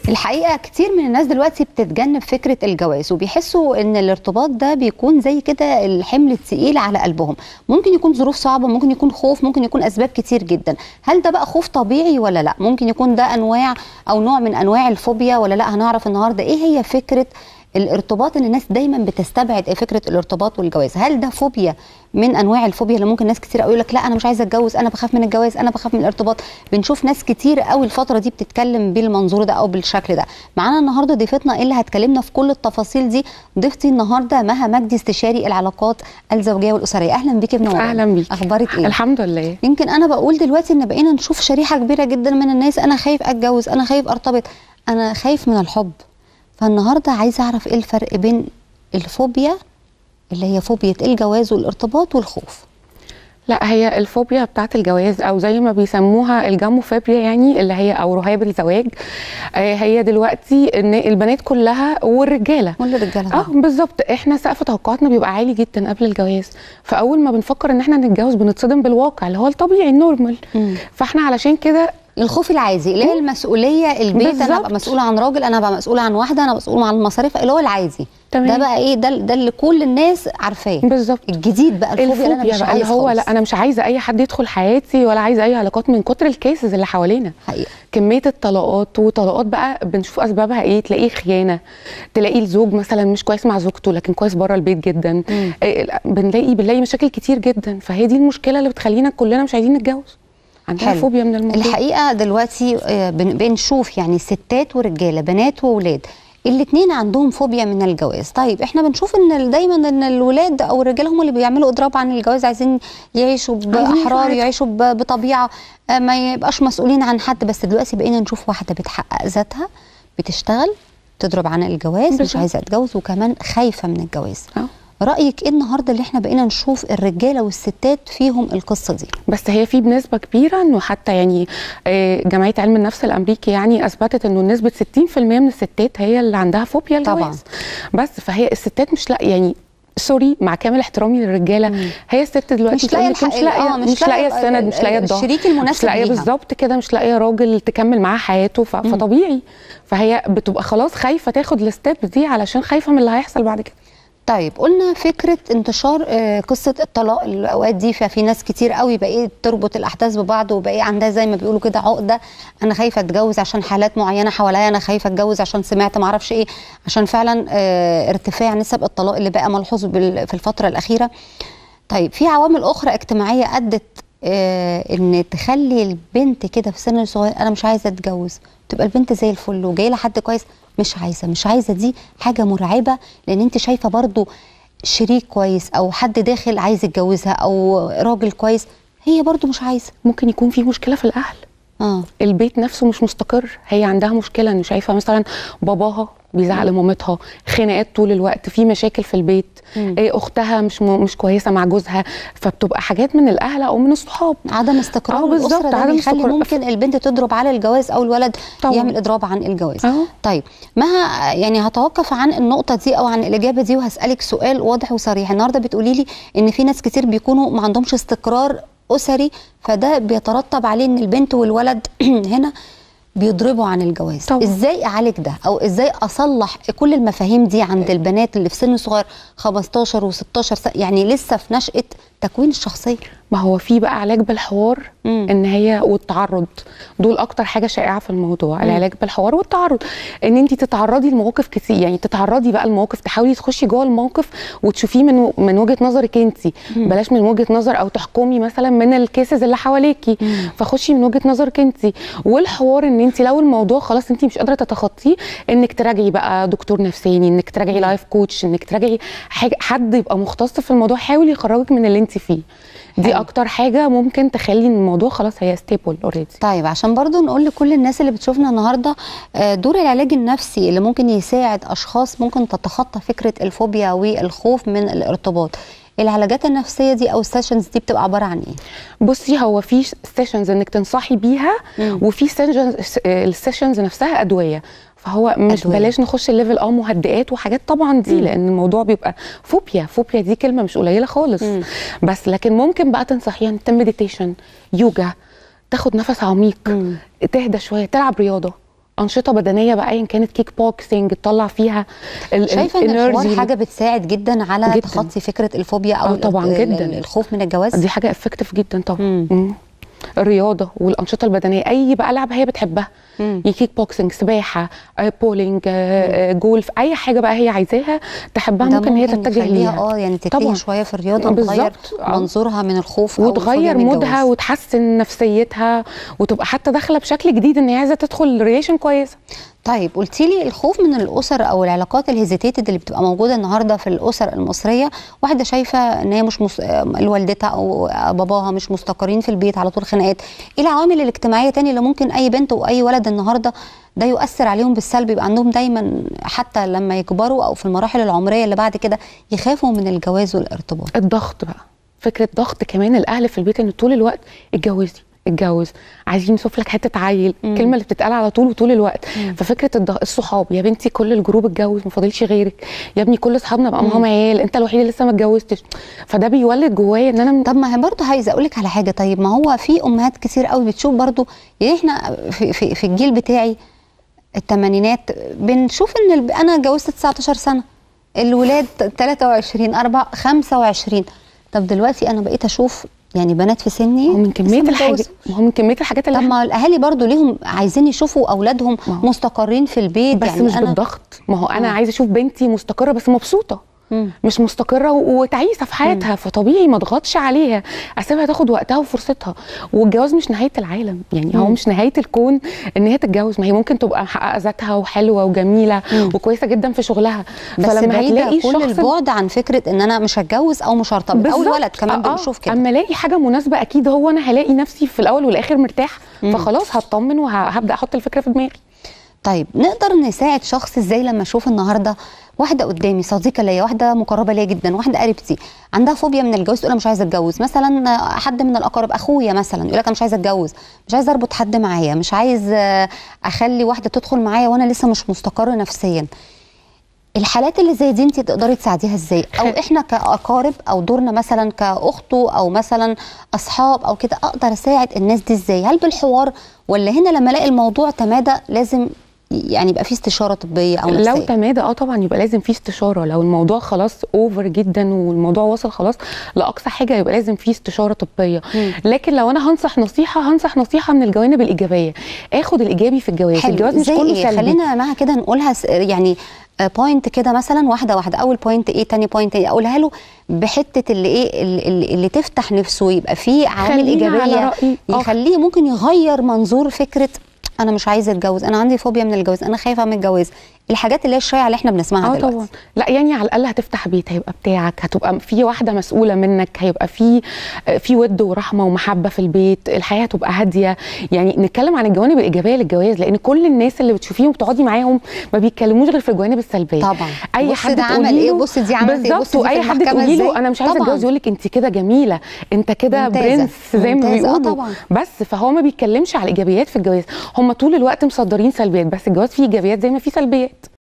الحقيقه كتير من الناس دلوقتي بتتجنب فكره الجواز وبيحسوا ان الارتباط ده بيكون زي كده الحمل الثقيل على قلبهم ممكن يكون ظروف صعبه ممكن يكون خوف ممكن يكون اسباب كتير جدا هل ده بقى خوف طبيعي ولا لا ممكن يكون ده انواع او نوع من انواع الفوبيا ولا لا هنعرف النهارده ايه هي فكره الارتباط ان الناس دايما بتستبعد فكره الارتباط والجواز هل ده فوبيا من انواع الفوبيا اللي ممكن ناس كتير قوي يقول لك لا انا مش عايزه اتجوز انا بخاف من الجواز انا بخاف من الارتباط بنشوف ناس كتير قوي الفتره دي بتتكلم بالمنظور ده او بالشكل ده معانا النهارده ضيفتنا اللي هتكلمنا في كل التفاصيل دي ضيفتي النهارده مها مجدي استشاري العلاقات الزوجيه والاسريه اهلا بيكي بنورنا اهلا بيك اخبارك ايه الحمد لله يمكن انا بقول دلوقتي ان بقينا نشوف شريحه كبيره جدا من الناس انا خايف اتجوز انا خايف ارتبط انا خايف من الحب فالنهارده عايزه اعرف ايه الفرق بين الفوبيا اللي هي فوبيا الجواز والارتباط والخوف لا هي الفوبيا بتاعت الجواز او زي ما بيسموها الجاموفوبيا يعني اللي هي او رهاب الزواج آه هي دلوقتي ان البنات كلها والرجاله والرجاله اه بالظبط احنا سقف توقعاتنا بيبقى عالي جدا قبل الجواز فاول ما بنفكر ان احنا نتجوز بنتصدم بالواقع اللي هو الطبيعي النورمال فاحنا علشان كده الخوف العادي اللي هي المسؤوليه البيت بالزبط. انا ابقى مسؤوله عن راجل انا ابقى مسؤوله عن واحده انا مسؤوله عن المصاريف اللي هو العادي تمام. ده بقى ايه ده ده اللي كل الناس عارفاه بالظبط الجديد بقى الفوبيا اللي انا مش بقى عايز اللي هو خالص. لا انا مش عايزه اي حد يدخل حياتي ولا عايزه اي علاقات من كتر الكيسز اللي حوالينا حقيقة. كميه الطلاقات وطلاقات بقى بنشوف اسبابها ايه تلاقيه خيانه تلاقيه الزوج مثلا مش كويس مع زوجته لكن كويس بره البيت جدا إيه بنلاقي بنلاقي مشاكل كتير جدا فهي دي المشكله اللي بتخلينا كلنا مش عايزين نتجوز عندنا حلو. فوبيا من الموضوع الحقيقه دلوقتي آه، بن- بنشوف يعني ستات ورجاله بنات واولاد الاثنين عندهم فوبيا من الجواز طيب احنا بنشوف ان ال- دايما ان الولاد او الرجاله هم اللي بيعملوا اضراب عن الجواز عايزين يعيشوا عايزين باحرار يعيشوا يعيشوا ب- بطبيعه آه، ما يبقاش مسؤولين عن حد بس دلوقتي بقينا نشوف واحده بتحقق ذاتها بتشتغل تضرب عن الجواز مش بالظبط. عايزه اتجوز وكمان خايفه من الجواز آه. رايك ايه النهارده اللي احنا بقينا نشوف الرجاله والستات فيهم القصه دي بس هي في بنسبه كبيره انه حتى يعني آه، جمعيه علم النفس الامريكي يعني اثبتت انه نسبه 60% من الستات هي اللي عندها فوبيا الجواز طبعاً. بس فهي الستات مش لا يعني سوري مع كامل احترامي للرجاله هي الست دلوقتي مش لاقية تقول لك الحق- مش لاقيه آه، مش مش لاقيه لاقية السند مش لاقيه الظهر الشريك المناسب مش لاقيه ليها. بالظبط كده مش لاقيه راجل تكمل معاه حياته ف- فطبيعي فهي بتبقى خلاص خايفه تاخد الستيب دي علشان خايفه من اللي هيحصل بعد كده طيب قلنا فكره انتشار آه، قصه الطلاق الاوقات دي ففي ناس كتير قوي بقيت تربط الاحداث ببعض وبقى عندها زي ما بيقولوا كده عقده انا خايفه اتجوز عشان حالات معينه حواليا انا خايفه اتجوز عشان سمعت ما اعرفش ايه عشان فعلا آه، ارتفاع نسب الطلاق اللي بقى ملحوظ بال- في الفتره الاخيره طيب في عوامل اخرى اجتماعيه ادت آه ان تخلي البنت كده في سن صغير انا مش عايزه اتجوز تبقى البنت زي الفل وجاي لها حد كويس مش عايزه مش عايزه دي حاجه مرعبه لان انت شايفه برضو شريك كويس او حد داخل عايز يتجوزها او راجل كويس هي برضو مش عايزه ممكن يكون في مشكله في الاهل اه البيت نفسه مش مستقر هي عندها مشكله انه شايفه مثلا باباها بيزعق لمامتها خناقات طول الوقت في مشاكل في البيت إيه اختها مش م... مش كويسه مع جوزها فبتبقى حاجات من الاهل او من الصحاب عدم استقرار آه، بالظبط، الاسره ده عدم بيخلي استقرار. ممكن البنت تضرب على الجواز او الولد طبعاً. يعمل اضراب عن الجواز أهو. طيب ما يعني هتوقف عن النقطه دي او عن الاجابه دي وهسالك سؤال واضح وصريح النهارده بتقولي لي ان في ناس كتير بيكونوا ما عندهمش استقرار اسري فده بيترتب عليه ان البنت والولد هنا بيضربوا عن الجواز طبعاً. ازاي اعالج ده او ازاي اصلح كل المفاهيم دي عند البنات اللي في سن صغير 15 و16 سنه يعني لسه في نشاه تكوين الشخصيه ما هو في بقى علاج بالحوار مم. ان هي والتعرض دول اكتر حاجه شائعه في الموضوع العلاج بالحوار والتعرض ان انت تتعرضي لمواقف كتير يعني تتعرضي بقى المواقف تحاولي تخشي جوه الموقف وتشوفيه من من وجهه نظرك انت بلاش من وجهه نظر او تحكمي مثلا من الكيسز اللي حواليكي فخشي من وجهه نظرك انت والحوار ان انت لو الموضوع خلاص انت مش قادره تتخطيه انك تراجعي بقى دكتور نفساني انك تراجعي لايف كوتش انك تراجعي حاجه حد يبقى مختص في الموضوع حاول يخرجك من اللي انت فيه دي حلو. اكتر حاجه ممكن تخلي إن الموضوع خلاص هي ستيبل اوريدي طيب عشان برضو نقول لكل الناس اللي بتشوفنا النهارده آه، دور العلاج النفسي اللي ممكن يساعد اشخاص ممكن تتخطى فكره الفوبيا والخوف من الارتباط العلاجات النفسيه دي او السيشنز دي بتبقى عباره عن ايه بصي هو في سيشنز انك تنصحي بيها مم. وفي السيشنز نفسها ادويه فهو مش أدوية. بلاش نخش الليفل اه مهدئات وحاجات طبعا دي مم. لان الموضوع بيبقى فوبيا فوبيا دي كلمه مش قليله خالص مم. بس لكن ممكن بقى تنصحيها ان مديتيشن يوجا تاخد نفس عميق مم. تهدى شويه تلعب رياضه انشطه بدنيه بقى ايا كانت كيك بوكسنج تطلع فيها ال- شايفه ان الانرجي الحوار حاجه بتساعد جدا على جداً. تخطي فكره الفوبيا او آه طبعاً ال- جداً. ال- الخوف من الجواز دي حاجه افكتيف جدا طبعا مم. مم. الرياضه والانشطه البدنيه اي بقى لعبه هي بتحبها مم. يعني كيك بوكسنج سباحه آه، بولينج آه، آه، جولف اي حاجه بقى هي عايزاها تحبها ده ممكن هي تتجه يخليها ليها اه يعني تتجه طبعاً. شويه في الرياضه وتغير بالظبط. آه. منظورها من الخوف أو الفوبيا وتغير من مودها الجواز. وتحسن نفسيتها وتبقى حتى داخله بشكل جديد ان هي عايزه تدخل ريليشن كويسه طيب قلتي لي الخوف من الاسر او العلاقات الهيزيتيتد اللي بتبقى موجوده النهارده في الاسر المصريه واحده شايفه ان هي مش مس... والدتها او باباها مش مستقرين في البيت على طول خناقات ايه العوامل الاجتماعيه تاني اللي ممكن اي بنت واي ولد النهارده ده يؤثر عليهم بالسلب يبقى عندهم دايما حتى لما يكبروا او في المراحل العمريه اللي بعد كده يخافوا من الجواز والارتباط الضغط بقى فكره ضغط كمان الاهل في البيت ان طول الوقت اتجوزي اتجوز عايزين نشوف لك حته عيل مم. الكلمه اللي بتتقال على طول وطول الوقت مم. ففكره الضغط الصحاب يا بنتي كل الجروب اتجوز ما فاضلش غيرك يا ابني كل اصحابنا بقى معاهم عيال انت الوحيد اللي لسه ما اتجوزتش فده بيولد جوايا ان انا طب ما هي برضه عايزه اقول لك على حاجه طيب ما هو في امهات كتير قوي بتشوف برضه يعني احنا في, في, في الجيل بتاعي الثمانينات بنشوف ان الب... انا اتجوزت 19 سنه الولاد 23 4 25 طب دلوقتي انا بقيت اشوف يعني بنات في سني هو من كميه لسه الحاجات متجوزة. هو من كميه الحاجات اللي طب احنا ما الاهالي برضو ليهم عايزين يشوفوا اولادهم ما هو. مستقرين في البيت بس يعني مش أنا بالضغط ما هو انا مم. عايزه اشوف بنتي مستقره بس مبسوطه مم. مش مستقره و- وتعيسه في حياتها فطبيعي ما اضغطش عليها اسيبها تاخد وقتها وفرصتها والجواز مش نهايه العالم يعني هو مم. مش نهايه الكون ان هي تتجوز ما هي ممكن تبقى محققه ذاتها وحلوه وجميله مم. وكويسه جدا في شغلها بس فلما بعيدة هتلاقي كل شخص البعد عن فكره ان انا مش هتجوز او مش هرتبط او بالظبط. الولد كمان آه، بنشوف كده اما الاقي حاجه مناسبه اكيد هو انا هلاقي نفسي في الاول والاخر مرتاح مم. فخلاص هطمن وهبدا احط الفكره في دماغي طيب نقدر نساعد شخص ازاي لما اشوف النهارده واحده قدامي صديقه ليا واحده مقربه ليا جدا واحده قريبتي عندها فوبيا من الجواز تقول انا مش عايزه اتجوز مثلا حد من الاقارب اخويا مثلا يقول لك انا مش عايزه اتجوز مش عايزه اربط حد معايا مش عايز آه، اخلي واحده تدخل معايا وانا لسه مش مستقر نفسيا الحالات اللي زي دي انت تقدري تساعديها ازاي او خل- احنا كاقارب او دورنا مثلا كاخته او مثلا اصحاب او كده اقدر اساعد الناس دي ازاي هل بالحوار ولا هنا لما الاقي الموضوع تمادى لازم يعني يبقى في استشاره طبيه او لو نفسيه تمادى اه طبعا يبقى لازم في استشاره لو الموضوع خلاص اوفر جدا والموضوع وصل خلاص لاقصى حاجه يبقى لازم في استشاره طبيه مم. لكن لو انا هنصح نصيحه هنصح نصيحه من الجوانب الايجابيه اخد الايجابي في الجواز حلو الجواز مش زي كله ايه سلبي خلينا معاها كده نقولها س- يعني بوينت كده مثلا واحده واحده اول بوينت ايه تاني بوينت ايه اقولها له بحته اللي ايه اللي, اللي- اللي تفتح نفسه يبقى فيه عوامل خلينا على ايجابيه رأيي. آه. يخليه ممكن يغير منظور فكره انا مش عايزه اتجوز انا عندي فوبيا من الجواز انا خايفه من الجواز الحاجات اللي هي الشائعه اللي احنا بنسمعها اه دلوقتي طبعا لا يعني على الاقل هتفتح بيت هيبقى بتاعك هتبقى في واحده مسؤوله منك هيبقى في في ود ورحمه ومحبه في البيت الحياه هتبقى هاديه يعني نتكلم عن الجوانب الايجابيه للجواز لان كل الناس اللي بتشوفيهم بتقعدي معاهم ما بيتكلموش غير في الجوانب السلبيه طبعا اي بص حد ده عمل تقولي ايه له- بص دي عملت ايه بالظبط بص دي في واي حد المحكمة تقولي له إزاي؟ انا مش عايزه طبعاً. اتجوز يقول لك انت كده جميله انت كده ممتازة. برنس زي ما ممتازة. آه بيقولوا طبعاً. بس فهو ما بيتكلمش على الايجابيات في الجواز هم طول الوقت مصدرين سلبيات بس الجواز فيه ايجابيات زي ما فيه سلبيات